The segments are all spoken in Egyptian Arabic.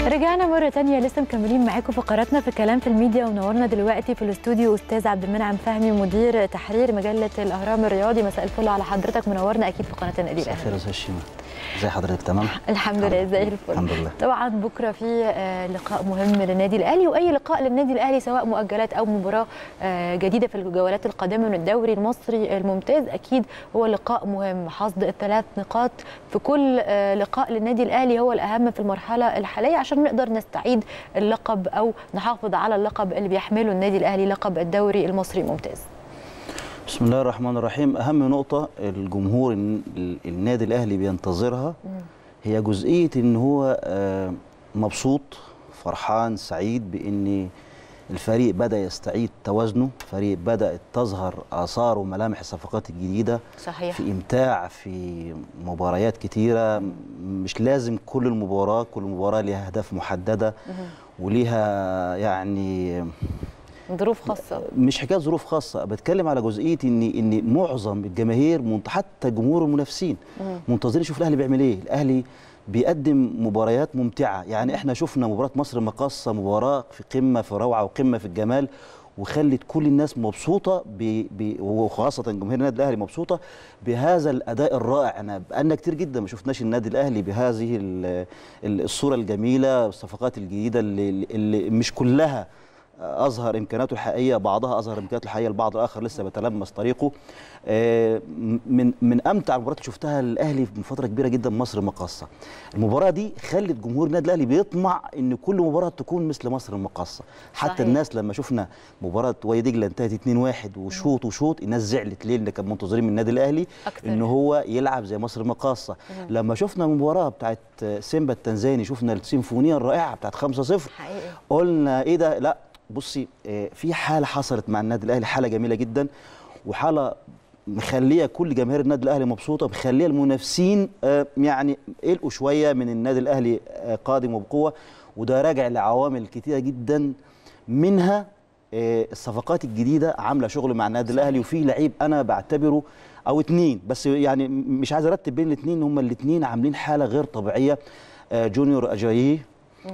رجعنا مرة تانية لسه مكملين معاكم فقراتنا في كلام في الميديا ونورنا دلوقتي في الاستوديو أستاذ عبد المنعم فهمي مدير تحرير مجلة الأهرام الرياضي مساء الفل على حضرتك منورنا أكيد في قناة النادي مساء الأهلي الخير يا استاذ شيماء ازي حضرتك تمام الحمد لله زي الفل الحمد لله طبعا بكره في آه، لقاء مهم للنادي الاهلي واي لقاء للنادي الاهلي سواء مؤجلات او مباراه آه، جديده في الجولات القادمه من الدوري المصري الممتاز اكيد هو لقاء مهم حصد الثلاث نقاط في كل آه، لقاء للنادي الاهلي هو الاهم في المرحله الحاليه عشان نقدر نستعيد اللقب او نحافظ على اللقب اللي بيحمله النادي الاهلي لقب الدوري المصري الممتاز بسم الله الرحمن الرحيم اهم نقطه الجمهور الن- ال- النادي الاهلي بينتظرها هي جزئيه ان هو آه، مبسوط فرحان سعيد بان الفريق بدا يستعيد توازنه فريق بدات تظهر اثار وملامح الصفقات الجديده صحيح في امتاع في مباريات كتيره م- مش لازم كل المباراه كل مباراه ليها اهداف محدده وليها يعني ظروف خاصه مش حكايه ظروف خاصه بتكلم على جزئيه ان ان معظم الجماهير منت- حتى جمهور المنافسين منتظرين يشوف الاهلي بيعمل ايه الاهلي بيقدم مباريات ممتعه يعني احنا شفنا مباراه مصر المقاصه مباراه في قمه في روعه وقمه في الجمال وخلت كل الناس مبسوطه ب... ب... وخاصه جماهير النادي الاهلي مبسوطه بهذا الاداء الرائع انا بقالنا كتير جدا ما شفناش النادي الاهلي بهذه ال- ال- الصوره الجميله والصفقات الجديده اللي, اللي مش كلها اظهر امكاناته الحقيقيه بعضها اظهر امكاناته الحقيقيه البعض الاخر لسه بيتلمس طريقه آه، من من امتع المباريات اللي شفتها للاهلي من فتره كبيره جدا مصر المقاصه المباراه دي خلت جمهور النادي الاهلي بيطمع ان كل مباراه تكون مثل مصر المقاصه حتى صحيح. الناس لما شفنا مباراه وادي دجله انتهت 2-1 وشوط وشوط الناس زعلت ليه لان كانوا منتظرين من النادي الاهلي أكتر. ان هو يلعب زي مصر المقاصه لما شفنا المباراه بتاعت سيمبا التنزاني شفنا السيمفونيه الرائعه بتاعت 5-0 حقيقي قلنا ايه ده لا بصي آه، في حاله حصلت مع النادي الاهلي حاله جميله جدا وحاله مخليه كل جماهير النادي الاهلي مبسوطه مخليه المنافسين آه، يعني قلقوا شويه من النادي الاهلي آه، قادم وبقوه وده راجع لعوامل كتيره جدا منها آه، الصفقات الجديده عامله شغل مع النادي الاهلي وفي لعيب انا بعتبره او اتنين بس يعني م- مش عايز ارتب بين الاتنين هما الاتنين عاملين حاله غير طبيعيه آه، جونيور اجاييه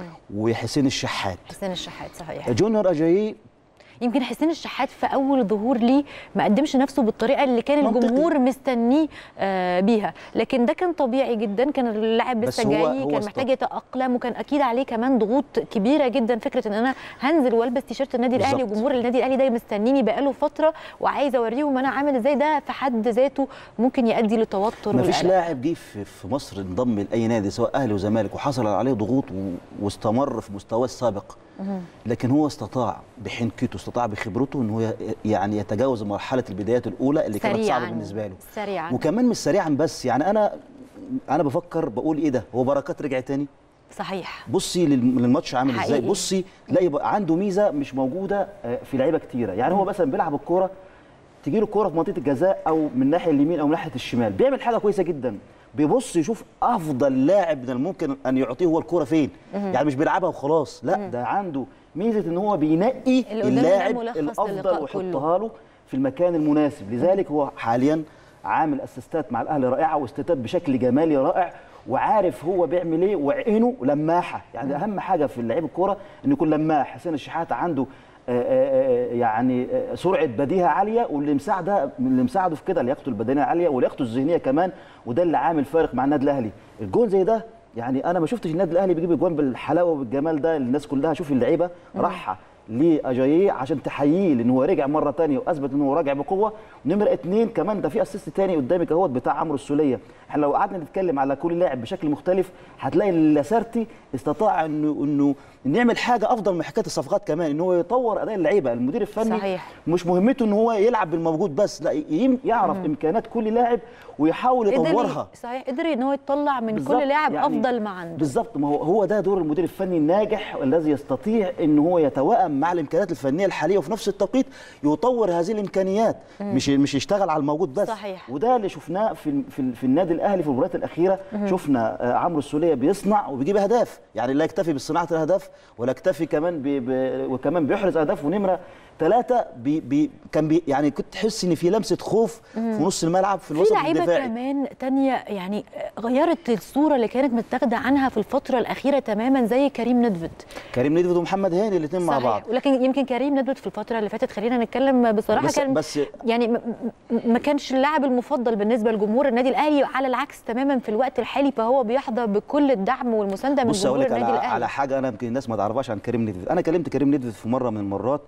وحسين الشحات حسين الشحات صحيح جونيور اجاييه يمكن حسين الشحات في اول ظهور ليه ما قدمش نفسه بالطريقه اللي كان منطقي. الجمهور مستنيه آه، بيها لكن ده كان طبيعي جدا كان اللاعب بس لسه هو- جاي هو كان است- محتاج يتاقلم وكان اكيد عليه كمان ضغوط كبيره جدا فكره ان انا هنزل والبس تيشيرت النادي الاهلي بالظبط. وجمهور النادي الاهلي ده مستنيني بقاله فتره وعايزه اوريهم انا عامل ازاي ده في حد ذاته ممكن يؤدي لتوتر ما فيش والقلق. لاعب جه في في مصر انضم لاي نادي سواء اهلي وزمالك وحصل عليه ضغوط و- واستمر في مستواه السابق لكن هو استطاع بحنكته استطاع بخبرته ان هو ي- يعني يتجاوز مرحله البدايات الاولى اللي كانت صعبه سريعاً. بالنسبه له سريعا وكمان مش سريعا بس يعني انا انا بفكر بقول ايه ده هو بركات رجع تاني صحيح بصي لل- للماتش عامل ازاي حقيقي. بصي تلاقي بقى عنده ميزه مش موجوده آه، في لعيبه كتيره يعني هو مثلا بيلعب الكوره تجي له الكوره في منطقه الجزاء او من الناحيه اليمين او من ناحيه الشمال بيعمل حاجه كويسه جدا بيبص يشوف افضل لاعب من الممكن ان يعطيه هو الكوره فين يعني مش بيلعبها وخلاص لا ده عنده ميزه ان هو بينقي اللي قدامه ده اللاعب ملخص الافضل للقاء ويحطها له في المكان المناسب لذلك هو حاليا عامل اسيستات مع الاهلي رائعه واستتات بشكل جمالي رائع وعارف هو بيعمل ايه وعينه لماحه يعني اهم حاجه في لعيب الكوره انه يكون لماح حسين الشحات عنده آه، آه، آه، يعني آه، سرعه بديهه عاليه واللي مساعده اللي مساعده في كده لياقته البدنيه عاليه ولياقته الذهنيه كمان وده اللي عامل فارق مع النادي الاهلي الجول زي ده يعني انا ما شفتش النادي الاهلي بيجيب اجوان بالحلاوه والجمال ده الناس كلها شوف اللعيبه راحه لاجاييه عشان تحييه لان هو رجع مره تانية واثبت ان هو راجع بقوه نمره اتنين كمان ده في اسيست تاني قدامك اهوت بتاع عمرو السوليه احنا لو قعدنا نتكلم على كل لاعب بشكل مختلف هتلاقي ان لاسارتي استطاع انه انه إنه يعمل حاجه افضل من حكايه الصفقات كمان ان هو يطور اداء اللعيبه المدير الفني صحيح. مش مهمته ان هو يلعب بالموجود بس لا يم- يعرف امكانيات كل لاعب ويحاول قدر يطورها صحيح قدر ان هو يطلع من بالظبط، كل لاعب يعني افضل ما عنده بالظبط ما هو هو ده دور المدير الفني الناجح الذي يستطيع ان هو يتوائم مع الامكانيات الفنيه الحاليه وفي نفس التوقيت يطور هذه الامكانيات مش مش يشتغل على الموجود بس صحيح. وده اللي شفناه في في, في النادي الاهلي في المباريات الاخيره شفنا آه، عمرو السوليه بيصنع وبيجيب اهداف يعني لا يكتفي بصناعه الاهداف ولا يكتفي كمان بي بي وكمان بيحرز اهداف ونمره ثلاثه بي بي كان بي يعني كنت تحس ان في لمسه خوف في نص الملعب في في الوسط لعيبه الدفاعي كمان تانية يعني غيرت الصوره اللي كانت متاخده عنها في الفتره الاخيره تماما زي كريم ندفد كريم ندفد ومحمد هاني الاثنين مع بعض ولكن يمكن كريم ندفد في الفتره اللي فاتت خلينا نتكلم بصراحه بس كان بس يعني م- م- ما كانش اللاعب المفضل بالنسبه لجمهور النادي الاهلي على العكس تماما في الوقت الحالي فهو بيحظى بكل الدعم والمسانده من بص اقول جمهور لك على, النادي الاهلي على حاجه انا يمكن الناس ما تعرفهاش عن كريم ندفد انا كلمت كريم ندفد في مره من المرات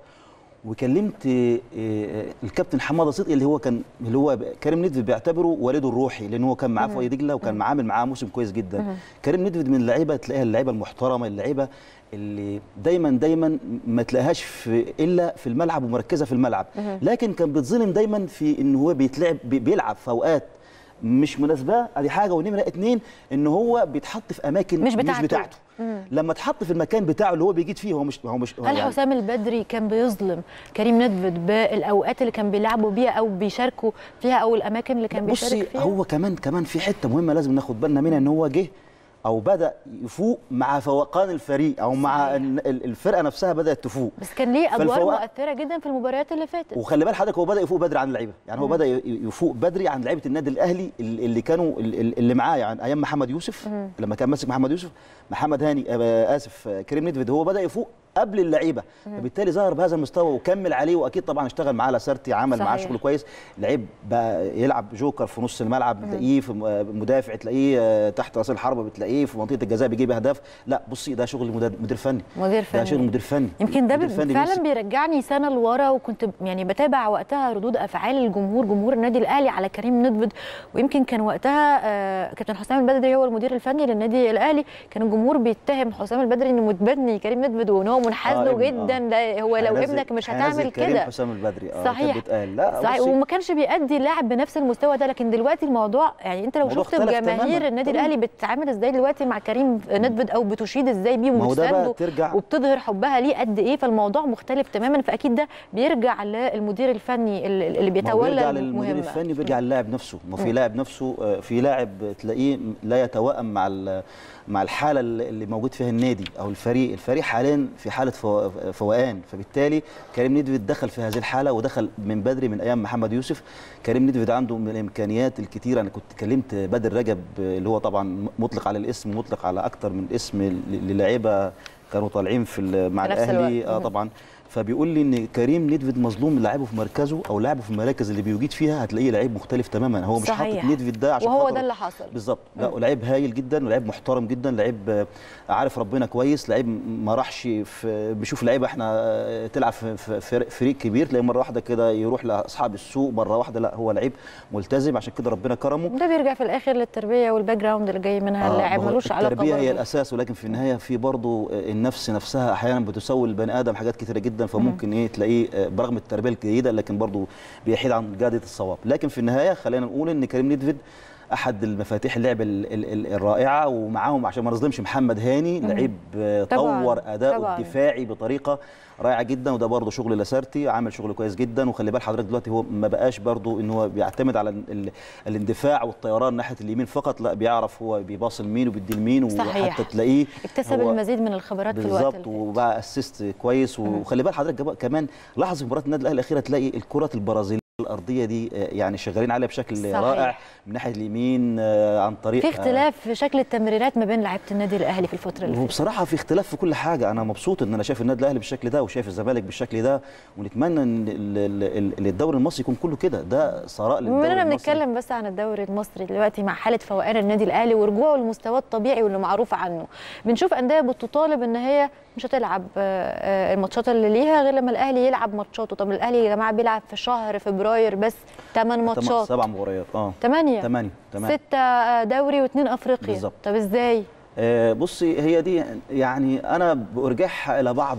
وكلمت آه، آه، الكابتن حماده صدقي اللي هو كان اللي هو ب- كريم ندفد بيعتبره والده الروحي لان هو كان معاه في وادي دجله وكان عامل معاه موسم كويس جدا كريم ندفد من اللعيبه تلاقيها اللعيبه المحترمه اللعيبه اللي دايما دايما ما تلاقيهاش في الا في الملعب ومركزه في الملعب لكن كان بيتظلم دايما في ان هو بيتلعب بي- بيلعب في اوقات مش مناسبه ادي حاجه ونمره اتنين ان هو بيتحط في اماكن مش بتاعته. مش بتاعته. لما اتحط في المكان بتاعه اللي هو بيجيد فيه هو مش هو مش هو هل يعني حسام البدري كان بيظلم كريم ندفد بالاوقات اللي كان بيلعبوا بيها او بيشاركوا فيها او الاماكن اللي كان بصي بيشارك فيها هو كمان كمان في حته مهمه لازم ناخد بالنا منها ان هو جه او بدا يفوق مع فوقان الفريق او مع صحيح. إن ال- الفرقه نفسها بدات تفوق بس كان ليه ادوار فالفوق- مؤثره جدا في المباريات اللي فاتت وخلي بال حضرتك هو بدا يفوق بدري عن اللعيبه يعني هو بدا ي- يفوق بدري عن لعيبه النادي الاهلي اللي اللي كانوا ال- اللي معاه يعني ايام محمد يوسف لما كان ماسك محمد يوسف محمد هاني آه، اسف آه، كريم ندفد هو بدا يفوق قبل اللعيبه فبالتالي ظهر بهذا المستوى وكمل عليه واكيد طبعا اشتغل معاه لاسارتي عمل معاه صحيح. شغل كويس لعيب بقى يلعب جوكر في نص الملعب تلاقيه في م- آه، مدافع تلاقيه آه، تحت راس الحربه بتلاقيه في منطقه الجزاء بيجيب اهداف لا بصي ده شغل مدير مدير فني مدير ده فني شغل مدير فني يمكن ده مدير بي- فني فعلا بيمسك- بيرجعني سنه لورا وكنت يعني بتابع وقتها ردود افعال الجمهور جمهور النادي الاهلي على كريم ندفد ويمكن كان وقتها آه، كابتن حسام البدري هو المدير الفني للنادي الاهلي كان الجمهور بيتهم حسام البدري انه متبني كريم ندفد وان هو منحاز آه، له ابن- جدا ده هو لو هينزل- ابنك مش هينزل هتعمل كريم كده حسام البدري اه صحيح. كان بيتقال لا صحيح بصي، وما كانش بيأدي اللاعب بنفس المستوى ده لكن دلوقتي الموضوع يعني انت لو الموضوع شفت اختلف جماهير تماماً، النادي تماماً. الاهلي بتتعامل ازاي دلوقتي مع كريم ندفد او بتشيد ازاي بيه ما هو ده بقى وبتسانده ترجع- وبتظهر حبها ليه قد ايه فالموضوع مختلف تماما فاكيد ده بيرجع للمدير الفني اللي اللي ما هو بيتولى بيرجع للمدير المهمه الفني بيرجع للاعب نفسه ما في لاعب نفسه آه، في لاعب تلاقيه لا يتوائم مع ال- مع الحاله اللي اللي موجود فيها النادي او الفريق الفريق حاليا في حاله فو- فوقان فبالتالي كريم ندفد دخل في هذه الحاله ودخل من بدري من ايام محمد يوسف كريم ندفد عنده من الامكانيات الكتيره انا كنت كلمت بدر رجب آه، اللي هو طبعا مطلق على الاسم مطلق على اكتر من اسم ل- للاعيبه كانوا طالعين في ال- مع في نفس الاهلي الوقت. اه طبعا فبيقول لي ان كريم ندفد مظلوم لاعبه في مركزه او لاعبه في المراكز اللي بيجيد فيها هتلاقيه لعيب مختلف تماما هو مش حاطط صحيح. ندفد ده عشان وهو خاطر- ده اللي حصل بالظبط لا لعيب هايل جدا ولعيب محترم جدا لعيب آه، عارف ربنا كويس لعيب ما راحش في بيشوف لعيبه احنا آه، تلعب في في فريق- فريق كبير تلاقيه مره واحده كده يروح لاصحاب السوق مره واحده لا هو لعيب ملتزم عشان كده ربنا كرمه ده بيرجع في الاخر للتربيه والباك جراوند اللي جاي منها آه، اللاعب ما هو ملوش علاقه التربيه هي برضه. الاساس ولكن في النهايه في برضه النفس نفسها احيانا بتسوي البني ادم حاجات كتيره جدا فممكن ايه تلاقيه آه، برغم التربيه الجيده لكن برضه بيحيد عن جاده الصواب لكن في النهايه خلينا نقول ان كريم ندفد احد المفاتيح اللعب ال- ال- ال- الرائعه ومعاهم عشان ما نظلمش محمد هاني لعيب آه، طبعاً، طور اداؤه طبعاً. الدفاعي بطريقه رائعه جدا وده برضه شغل لاسارتي عامل شغل كويس جدا وخلي بال حضرتك دلوقتي هو ما بقاش برضه ان هو بيعتمد على ال- ال- الاندفاع والطيران ناحيه اليمين فقط لا بيعرف هو بيباص لمين وبيدي لمين صحيح. وحتى تلاقيه اكتسب هو المزيد من الخبرات في الوقت بالظبط اللي فات. وبقى اسيست كويس وخلي بال حضرتك جاب- كمان لاحظ في مباراه النادي الاهلي الاخيره تلاقي الكرات البرازيليه الارضيه دي آه، يعني شغالين عليها بشكل صحيح. رائع من ناحيه اليمين آه، عن طريق في آه، اختلاف في شكل التمريرات ما بين لعيبه النادي الاهلي في الفتره اللي فاتت وبصراحه في اختلاف في كل حاجه انا مبسوط ان انا شايف النادي الاهلي بالشكل ده وشايف الزمالك بالشكل ده ونتمنى ان ال- ال- ال- الدوري المصري يكون كله كده ده ثراء بما للدوري اننا المصري بنتكلم بس عن الدوري المصري دلوقتي مع حاله فوقان النادي الاهلي ورجوعه لمستواه الطبيعي واللي معروف عنه بنشوف انديه بتطالب ان هي مش هتلعب آه، آه، الماتشات اللي ليها غير لما الاهلي يلعب ماتشاته طب الاهلي يا جماعه بيلعب في شهر فبراير بس 8 تم- ماتشات سبع مباريات اه 8 ثمانية تمام ستة دوري واثنين افريقيا بالظبط. طب ازاي آه، بصي هي دي يعني انا بارجعها الى بعض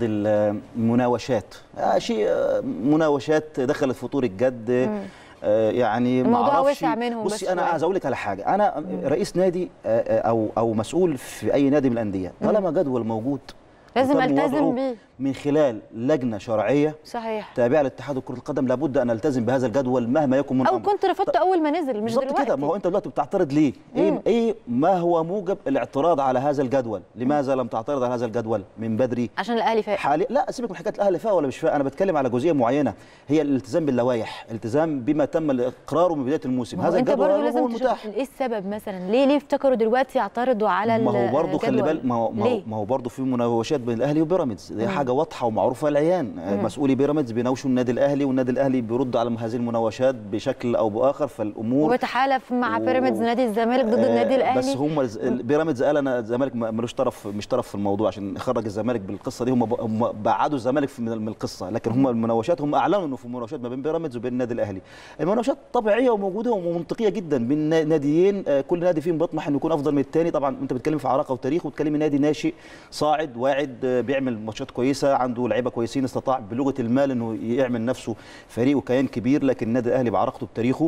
المناوشات آه، شيء آه، مناوشات دخلت في طور الجد آه، يعني الموضوع ما أعرفش. وسع منهم بس بصي شوية. انا عايز اقول لك على حاجه انا رئيس نادي آه، آه، او او مسؤول في اي نادي من الانديه طالما جدول موجود لازم وتم التزم وضعه، بيه من خلال لجنه شرعيه صحيح تابعه لاتحاد كره القدم لابد ان التزم بهذا الجدول مهما يكن من او أمر. كنت رفضت اول ما نزل مش بالظبط دلوقتي كده ما هو انت دلوقتي بتعترض ليه؟ ايه ايه ما هو موجب الاعتراض على هذا الجدول؟ لماذا لم تعترض على هذا الجدول من بدري؟ عشان الاهلي فاق حاليا لا سيبك من حكايه الاهلي فاق ولا مش فاق انا بتكلم على جزئيه معينه هي الالتزام باللوائح التزام بما تم اقراره من بدايه الموسم ما هو هذا انت الجدول برضه هو لازم المتاح تشوف ايه السبب مثلا ليه ليه افتكروا دلوقتي يعترضوا على ما هو برضه خلي الجدول؟ بالك ما هو ما هو, ليه؟ ما هو برضه في مناوشات بين الاهلي وبيراميدز دي حاجه واضحه ومعروفه العيان مسؤولي بيراميدز بيناوشوا النادي الاهلي والنادي الاهلي بيرد على هذه المناوشات بشكل او باخر فالامور وبيتحالف مع و- بيراميدز نادي الزمالك ضد آه، النادي الاهلي بس هم الز- بيراميدز قال انا الزمالك ما- ملوش طرف مش طرف في الموضوع عشان يخرج الزمالك بالقصه دي هم ب- هم بعدوا الزمالك في- من من القصه لكن هم المناوشات هم اعلنوا انه في مناوشات ما بين بيراميدز وبين النادي الاهلي المناوشات طبيعيه وموجوده ومنطقيه جدا بين نا- ناديين آه، كل نادي فيهم بيطمح انه يكون افضل من الثاني طبعا انت بتتكلم في عراقه وتاريخ وبتتكلم نادي ناشئ صاعد واعد آه، بيعمل ماتشات كويسه عنده لعيبه كويسين استطاع بلغه المال انه يعمل نفسه فريق وكيان كبير لكن النادي الاهلي بعراقته بتاريخه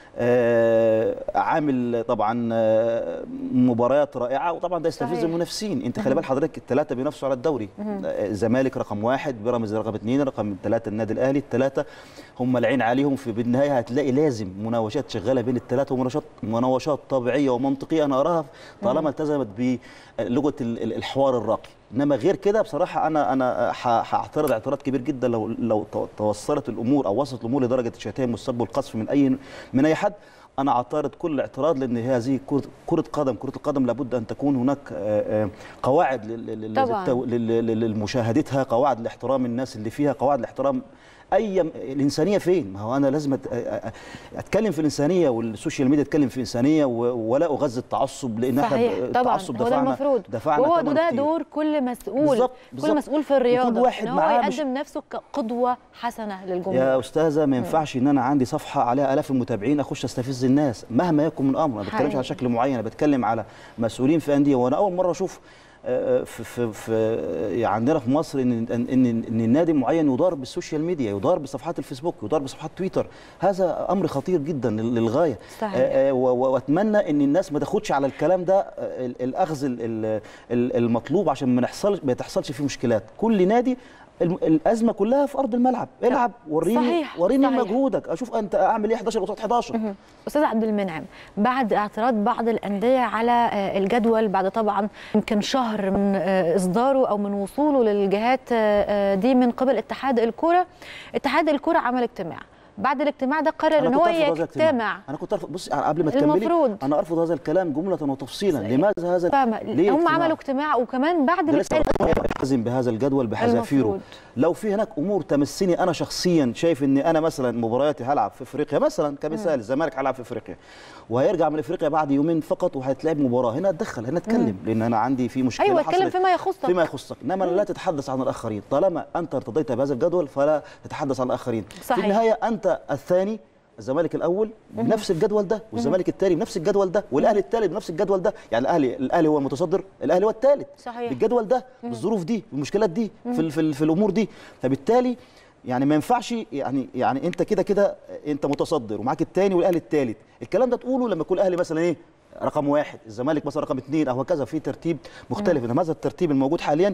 آه، عامل طبعا آه، مباريات رائعه وطبعا ده يستفز صحيح. المنافسين انت خلي بال حضرتك الثلاثه بينافسوا على الدوري آه، الزمالك رقم واحد بيراميدز رقم اثنين رقم ثلاثه النادي الاهلي الثلاثه هم العين عليهم في بالنهايه هتلاقي لازم مناوشات شغاله بين الثلاثه ومناوشات مناوشات طبيعيه ومنطقيه انا اراها طالما التزمت بلغه ال- ال- الحوار الراقي انما غير كده بصراحه انا انا ح- هعترض اعتراض كبير جدا لو لو تو- توصلت الامور او وصلت الامور لدرجه الشتائم والسب والقذف من اي من اي حد انا اعترض كل اعتراض لان هذه كره كره قدم كره القدم لابد ان تكون هناك آه، آه، قواعد لل- لل- طبعاً. للتو- لل- لل- لمشاهدتها قواعد لاحترام الناس اللي فيها قواعد لاحترام اي الانسانيه فين ما هو انا لازم أت- أ- أ- اتكلم في الانسانيه والسوشيال ميديا تتكلم في الانسانيه و- ولا اغذي التعصب لان صحيح احنا طبعا التعصب هو ده دفعنا المفروض دفعنا وهو ثمن ده كتير. دور كل مسؤول بالظبط، كل بالظبط. مسؤول في الرياضه وكل واحد ان هو معاه مش- يقدم نفسه كقدوه حسنه للجمهور يا استاذه ما ينفعش ان انا عندي صفحه عليها الاف المتابعين اخش استفز الناس مهما يكن من امر انا ما بتكلمش حقيقي. على شكل معين انا بتكلم على مسؤولين في انديه وانا اول مره اشوف آه، في في في عندنا في مصر ان ان ان إن النادي معين يدار بالسوشيال ميديا يدار بصفحات الفيسبوك يدار بصفحات تويتر هذا امر خطير جدا لل- للغايه صحيح. آه، آه، و- و- واتمنى ان الناس ما تاخدش على الكلام ده آه، ال- الاخذ ال- ال- ال- المطلوب عشان ما نحصلش ما تحصلش فيه مشكلات كل نادي الم- الازمه كلها في ارض الملعب العب وريني صحيح، وريني صحيح. مجهودك اشوف انت اعمل ايه 11 قصاد 11 استاذ عبد المنعم بعد اعتراض بعض الانديه على آه، الجدول بعد طبعا يمكن شهر من آه، اصداره او من وصوله للجهات آه، آه، دي من قبل اتحاد الكره اتحاد الكره عمل اجتماع بعد الاجتماع ده قرر ان كنت هو أرفض هذا الاجتماع. يجتمع انا كنت ارفض بص قبل ما تكملي المفروض. انا ارفض هذا الكلام جمله وتفصيلا لماذا هذا فاهمة ليه هم اجتماع؟ عملوا اجتماع وكمان بعد ده لسه الاجتماع التزم بهذا الجدول بحذافيره المفروض. لو في هناك امور تمسني انا شخصيا شايف ان انا مثلا مبارياتي هلعب في افريقيا مثلا كمثال الزمالك هيلعب في افريقيا وهيرجع من افريقيا بعد يومين فقط وهيتلعب مباراه هنا اتدخل هنا اتكلم لان انا عندي في مشكله ايوه اتكلم حصلت فيما يخصك فيما يخصك انما لا تتحدث عن الاخرين طالما انت ارتضيت بهذا الجدول فلا تتحدث عن الاخرين صحيح. في النهايه انت الثاني الزمالك الاول بنفس الجدول ده والزمالك الثاني بنفس الجدول ده والاهلي الثالث بنفس الجدول ده يعني الاهلي الاهلي هو المتصدر الاهلي هو الثالث صحيح. بالجدول ده بالظروف دي بالمشكلات دي في ال- في, ال- في الامور دي فبالتالي يعني ما ينفعش يعني يعني انت كده كده انت متصدر ومعاك الثاني والاهلي الثالث الكلام ده تقوله لما يكون الاهلي مثلا ايه رقم واحد الزمالك مثلا رقم اثنين او هكذا في ترتيب مختلف انما هذا الترتيب الموجود حاليا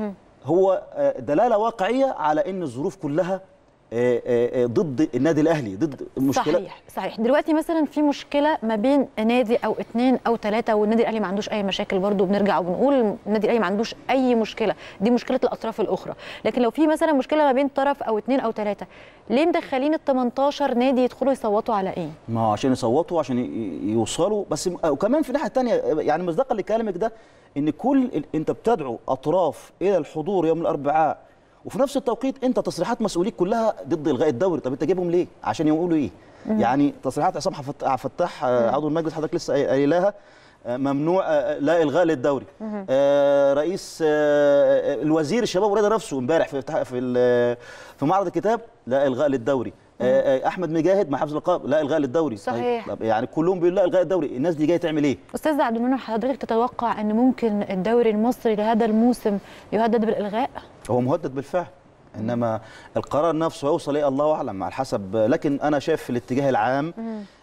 هو آه، دلاله واقعيه على ان الظروف كلها آه، آه، آه، ضد النادي الاهلي ضد المشكله صحيح صحيح دلوقتي مثلا في مشكله ما بين نادي او اتنين او ثلاثه والنادي الاهلي ما عندوش اي مشاكل برضو بنرجع وبنقول النادي الاهلي ما عندوش اي مشكله دي مشكله الاطراف الاخرى لكن لو في مثلا مشكله ما بين طرف او اتنين او ثلاثه ليه مدخلين ال 18 نادي يدخلوا يصوتوا على ايه ما هو عشان يصوتوا عشان ي- ي- يوصلوا بس م- وكمان في الناحيه الثانيه يعني مصداقا لكلامك ده ان كل ال- انت بتدعو اطراف الى الحضور يوم الاربعاء وفي نفس التوقيت انت تصريحات مسؤوليك كلها ضد الغاء الدوري طب انت جايبهم ليه عشان يقولوا ايه يعني تصريحات عصام حفت- عبد الفتاح آه، عضو المجلس حضرتك لسه قايل- قايلاها آه، ممنوع آه، لا الغاء للدوري آه، رئيس آه، الوزير الشباب والرياضه نفسه امبارح في افتتاح- في ال- في معرض الكتاب لا الغاء للدوري آه، آه، احمد مجاهد مع حفظ الالقاب لا الغاء للدوري صحيح. طيب يعني كلهم بيقولوا لا الغاء الدوري الناس دي جايه تعمل ايه استاذ عبد المنعم حضرتك تتوقع ان ممكن الدوري المصري لهذا الموسم يهدد بالالغاء هو مهدد بالفعل انما القرار نفسه يوصل ايه الله اعلم على حسب لكن انا شايف في الاتجاه العام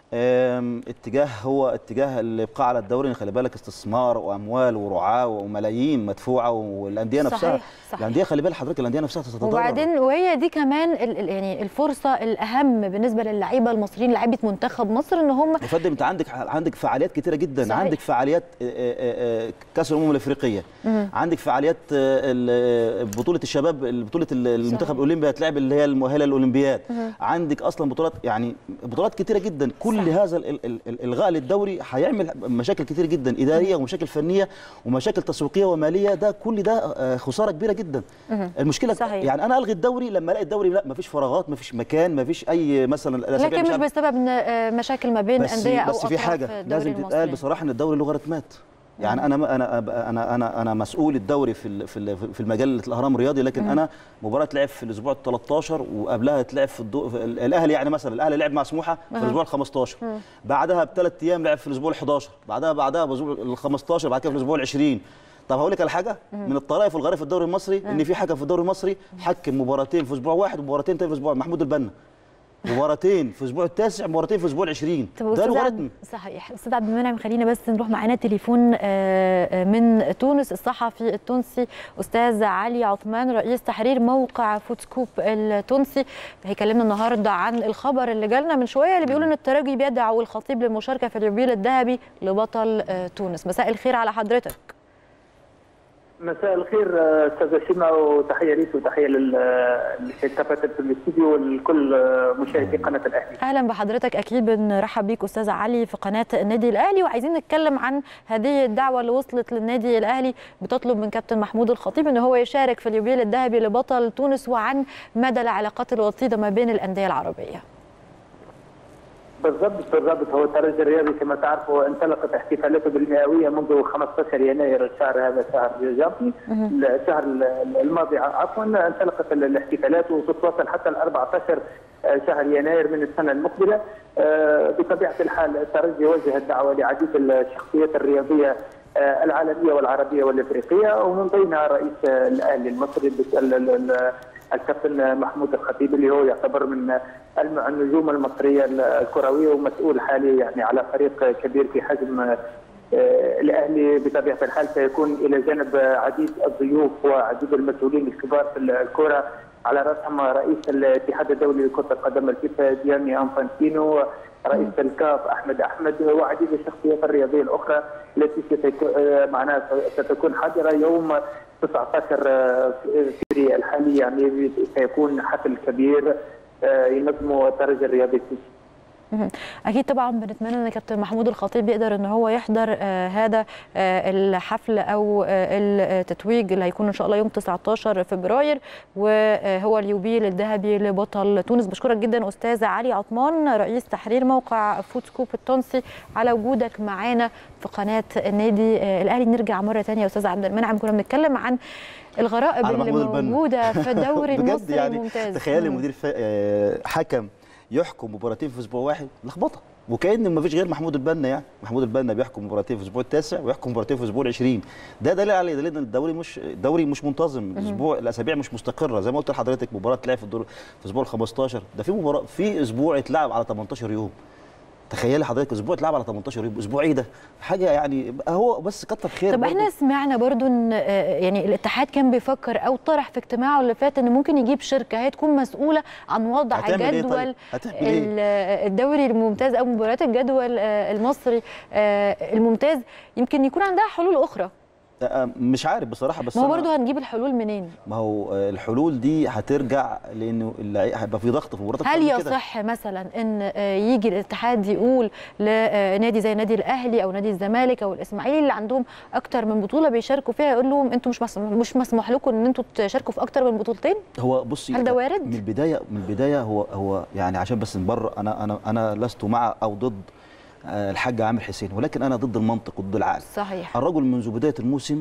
أم، اتجاه هو اتجاه الابقاء على الدوري خلي بالك استثمار واموال ورعاه وملايين مدفوعه والانديه صحيح، نفسها صحيح. الانديه خلي بالك حضرتك الانديه نفسها تتضرر وبعدين وهي دي كمان ال- ال- يعني الفرصه الاهم بالنسبه للعيبه المصريين لعيبه منتخب مصر ان هم يا فندم انت عندك عندك فعاليات كتيره جدا صحيح. عندك فعاليات آه، آه، آه، كاس الامم الافريقيه عندك فعاليات آه، ال- بطوله الشباب بطوله المنتخب الاولمبي هتلعب اللي هي المؤهله للاولمبياد عندك اصلا بطولات يعني بطولات كتيره جدا كل صحيح. هذا ال- ال- ال- الالغاء للدوري هيعمل مشاكل كتير جدا اداريه ومشاكل فنيه ومشاكل تسويقيه وماليه ده كل ده آه، خساره كبيره جدا المشكله صحيح. يعني انا الغي الدوري لما الاقي الدوري لا مفيش فراغات مفيش مكان مفيش اي مثلا الأسابيع لكن مش مش عارف- بسبب إن، آه، مشاكل ما بين بس انديه او بس في أطراف حاجه الدوري لازم تتقال المصري. بصراحه ان الدوري له غراتمات يعني انا انا انا انا انا مسؤول الدوري في ال- في ال- في المجال الاهرام الرياضي لكن انا مباراه تلعب في الاسبوع ال 13 وقبلها تلعب في, الدو... في ال- الاهلي يعني مثلا الاهلي لعب مع سموحه في الاسبوع ال 15 بعدها بثلاث ايام لعب في الاسبوع ال 11 بعدها بعدها بالاسبوع ال 15 بعد كده في الاسبوع ال 20 طب هقول لك على حاجه من الطرائف الغريبه في الدوري المصري ان في حكم في الدوري المصري حكم مباراتين في اسبوع واحد ومباراتين تاني في اسبوع محمود البنا مباراتين في الاسبوع التاسع مباراتين في الاسبوع ال 20 طب ده أستاذ لغريتم عبد- صحيح استاذ عبد المنعم خلينا بس نروح معانا تليفون آه، آه، من تونس الصحفي التونسي استاذ علي عثمان رئيس تحرير موقع فوتسكوب التونسي هيكلمنا النهارده عن الخبر اللي جالنا من شويه اللي بيقول ان الترجي بيدعو الخطيب للمشاركه في اليوبيل الذهبي لبطل آه، تونس مساء الخير على حضرتك مساء الخير آه، استاذ شيماء وتحيه ليك وتحيه للكافه في الاستديو ولكل آه، مشاهدي قناه الاهلي. اهلا بحضرتك اكيد بنرحب بيك استاذ علي في قناه النادي الاهلي وعايزين نتكلم عن هذه الدعوه اللي وصلت للنادي الاهلي بتطلب من كابتن محمود الخطيب ان هو يشارك في اليوبيل الذهبي لبطل تونس وعن مدى العلاقات الوطيده ما بين الانديه العربيه. بالضبط بالضبط هو الترجي الرياضي كما تعرفوا انطلقت احتفالاته بالمئويه منذ 15 يناير الشهر هذا الشهر الجاري الشهر الماضي عفوا انطلقت الاحتفالات وتتواصل حتى ال 14 شهر يناير من السنه المقبله آه، بطبيعه الحال الترجي وجه الدعوه لعديد الشخصيات الرياضيه آه، العالميه والعربيه والافريقيه ومن بينها رئيس آه، الاهلي المصري بس- ال- ال- ال- الكابتن محمود الخطيب اللي هو يعتبر من الم- النجوم المصريه الكرويه ومسؤول حالي يعني على فريق كبير في حجم آه، الاهلي بطبيعه الحال سيكون الى جانب عديد الضيوف وعديد المسؤولين الكبار في الكره على راسهم رئيس الاتحاد الدولي لكره القدم الفيفا جياني انفانتينو رئيس الكاف احمد احمد وعديد الشخصيات الرياضيه الاخرى التي ستكون معناها ستكون حاضره يوم 19 فبراير الحالي يعني سيكون حفل كبير آه، ينظمه الترجي الرياضي التونسي مهم. اكيد طبعا بنتمنى ان كابتن محمود الخطيب يقدر ان هو يحضر آه هذا آه الحفل او آه التتويج اللي هيكون ان شاء الله يوم 19 فبراير وهو اليوبيل الذهبي لبطل تونس بشكرك جدا استاذ علي عثمان رئيس تحرير موقع فود سكوب التونسي على وجودك معانا في قناه النادي آه الاهلي نرجع مره ثانيه يا استاذ عبد المنعم كنا بنتكلم عن الغرائب على اللي محمود البنا. موجوده في الدوري بجد المصري يعني الممتاز تخيلي مم. مدير ف... آه، حكم يحكم مباراتين في اسبوع واحد لخبطه وكان ما فيش غير محمود البنا يعني محمود البنا بيحكم مباراتين في الاسبوع التاسع ويحكم مباراتين في الاسبوع ال20 ده دليل على دليل ان الدوري مش الدوري مش منتظم الاسبوع الاسابيع مش مستقره زي ما قلت لحضرتك مباراه تلعب في الدور في الاسبوع ال15 ده في مباراه في اسبوع اتلعب على 18 يوم تخيلي حضرتك اسبوع اتلعب على 18 يوم اسبوع ايه ده حاجه يعني هو بس كتر خير طب برضه. احنا سمعنا برضو ان آه، يعني الاتحاد كان بيفكر او طرح في اجتماعه اللي فات ان ممكن يجيب شركه هي تكون مسؤوله عن وضع هتعمل إيه جدول طيب؟ هتعمل إيه؟ ال- الدوري الممتاز او مباريات الجدول آه، المصري آه، الممتاز يمكن يكون عندها حلول اخرى آه، مش عارف بصراحه بس ما هو أنا- برضو هنجيب الحلول منين ما هو آه، الحلول دي هترجع لانه اللعي- هيبقى في ضغط في مباراه أكتر هل من كده. يصح مثلا ان آه، يجي الاتحاد يقول لنادي زي نادي الاهلي او نادي الزمالك او الاسماعيلي اللي عندهم اكتر من بطوله بيشاركوا فيها يقول لهم انتوا مش مسموح مش مسموح لكم ان انتوا تشاركوا في اكتر من بطولتين هو بصي هل ده وارد؟ من البدايه من البدايه هو هو يعني عشان بس نبرر انا انا انا لست مع او ضد آه، الحاج عامر حسين ولكن انا ضد المنطق وضد العقل صحيح الرجل منذ بدايه الموسم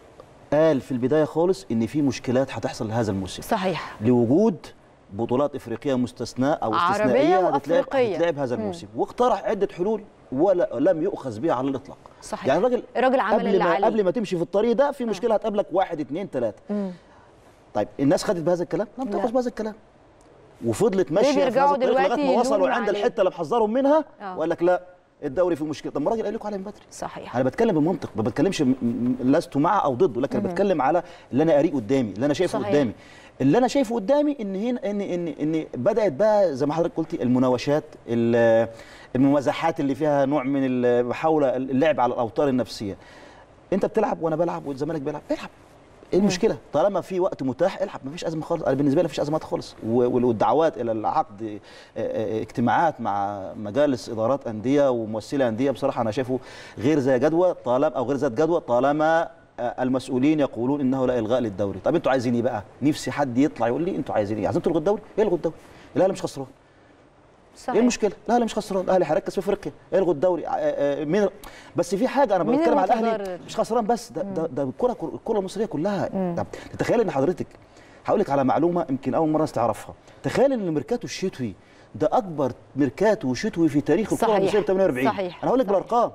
قال في البدايه خالص ان في مشكلات هتحصل هذا الموسم صحيح لوجود بطولات افريقيه مستثناه او عربية استثنائيه هتتلعب وأفريقية. هتتلعب هذا الموسم واقترح عده حلول ولا لم يؤخذ بها على الاطلاق صحيح يعني الراجل الراجل عمل قبل اللي ما عليه قبل ما تمشي في الطريق ده في مشكله هتقابلك واحد اثنين ثلاثه مم. طيب الناس خدت بهذا الكلام؟ لم لا. تاخذ بهذا الكلام. وفضلت ماشيه في بيرجعوا هذا الطريق دلوقتي لغايه ما وصلوا يلوموا عند عليه. الحته اللي محذرهم منها آه. وقال لك لا الدوري فيه مشكله طب ما الراجل قال لكم عليه من بدري صحيح انا بتكلم بمنطق ما بتكلمش م- م- لست مع او ضده لكن بتكلم على اللي انا قاريه قدامي اللي انا شايفه صحيح. قدامي اللي انا شايفه قدامي ان هنا ان ان ان بدات بقى زي ما حضرتك قلتي المناوشات ال- الممازحات اللي فيها نوع من المحاوله اللعب على الاوتار النفسيه انت بتلعب وانا بلعب والزمالك بيلعب العب ايه المشكله طالما في وقت متاح العب مفيش ازمه خالص انا بالنسبه لي مفيش ازمات خالص و- والدعوات الى العقد آه، آه، اجتماعات مع مجالس ادارات انديه وممثلي انديه بصراحه انا شايفه غير ذات جدوى طالما او غير ذات جدوى طالما آه، المسؤولين يقولون انه لا الغاء للدوري طب انتوا عايزين ايه بقى نفسي حد يطلع يقول لي انتوا عايزين ايه عايزين تلغوا الدوري الغوا الدوري الاهلي مش خسران صحيح ايه المشكله؟ الاهلي مش خسران، الاهلي هيركز في افريقيا، الغوا الدوري آه، آه، مين بس في حاجه انا مين بتكلم على الاهلي المتضرر؟ مش خسران بس ده ده, ده الكره الكره المصريه كلها طب تتخيل ان حضرتك هقول لك على معلومه يمكن اول مره الناس تعرفها، تخيل ان الميركاتو الشتوي ده اكبر ميركاتو شتوي في تاريخ الكره صحيح. المصريه ب 48 صحيح. انا هقول لك صحيح. بالارقام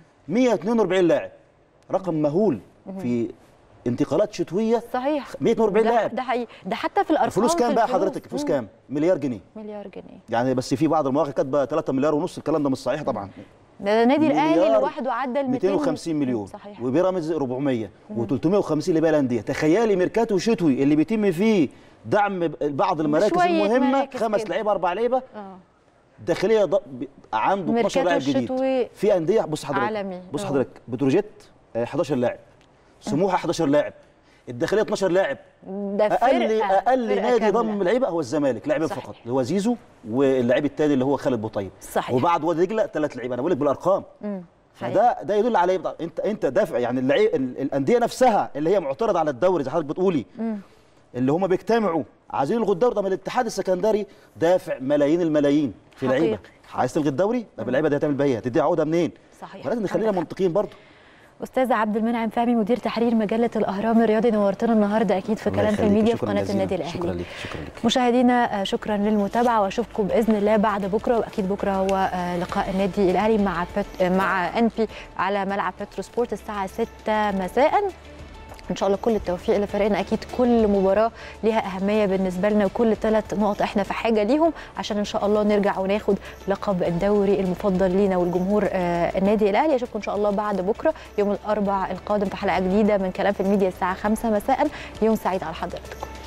142 لاعب رقم مهول في انتقالات شتويه صحيح 142 ده- لاعب ده حقيقي ده حتى في الارقام الفلوس في كام بقى الفلوس. حضرتك؟ الفلوس مم. كام؟ مليار جنيه مليار جنيه يعني بس في بعض المواقع كاتبه 3 مليار ونص الكلام ده مش صحيح طبعا ده النادي الاهلي مليار لوحده عدى ال 250 مليون صحيح وبيراميدز 400 و350 لباقي الانديه تخيلي ميركاتو شتوي اللي بيتم فيه دعم بعض المراكز شوية المهمه مراكز خمس كده. لعيبه اربع لعيبه اه داخليه ض... ب- عنده 12 ميركاتو لاعب جديد الشتوي في انديه بص حضرتك عالمي. بص آه. حضرتك بتروجيت آه، 11 لاعب سموحه 11 لاعب الداخليه 12 لاعب ده اقل فرقة- اقل فرقة نادي كاملة. ضم لعيبه هو الزمالك لاعبين صحيح. فقط اللي هو زيزو واللاعب الثاني اللي هو خالد بوطيب صحيح. وبعد وادي دجله ثلاث لعيبه انا بقول لك بالارقام مم. فده ده يدل على ايه بقى؟ انت انت دافع يعني اللعيب ال- الانديه نفسها اللي هي معترضه على الدوري زي حضرتك بتقولي اللي هم بيجتمعوا عايزين يلغوا الدوري طب الاتحاد السكندري دافع ملايين الملايين في حقيقي. لعيبه عايز تلغي الدوري طب اللعيبه دي هتعمل بيها إيه؟ هتديها عقده منين؟ صحيح فلازم نخلينا عندك حق. منطقيين برضه استاذ عبد المنعم فهمي مدير تحرير مجله الاهرام الرياضي نورتنا النهارده اكيد في الله كلام في يخليك، الميديا في شكراً قناه جزيلاً. النادي الاهلي شكرا لك شكرا لك مشاهدينا آه، شكرا للمتابعه واشوفكم باذن الله بعد بكره واكيد بكره هو آه، لقاء النادي الاهلي مع بت... آه، مع انبي على ملعب بترو سبورت الساعه 6 مساء ان شاء الله كل التوفيق لفريقنا اكيد كل مباراه ليها اهميه بالنسبه لنا وكل ثلاث نقط احنا في حاجه ليهم عشان ان شاء الله نرجع وناخد لقب الدوري المفضل لينا والجمهور آه، النادي الاهلي اشوفكم ان شاء الله بعد بكره يوم الاربعاء القادم في حلقه جديده من كلام في الميديا الساعه 5 مساء يوم سعيد على حضراتكم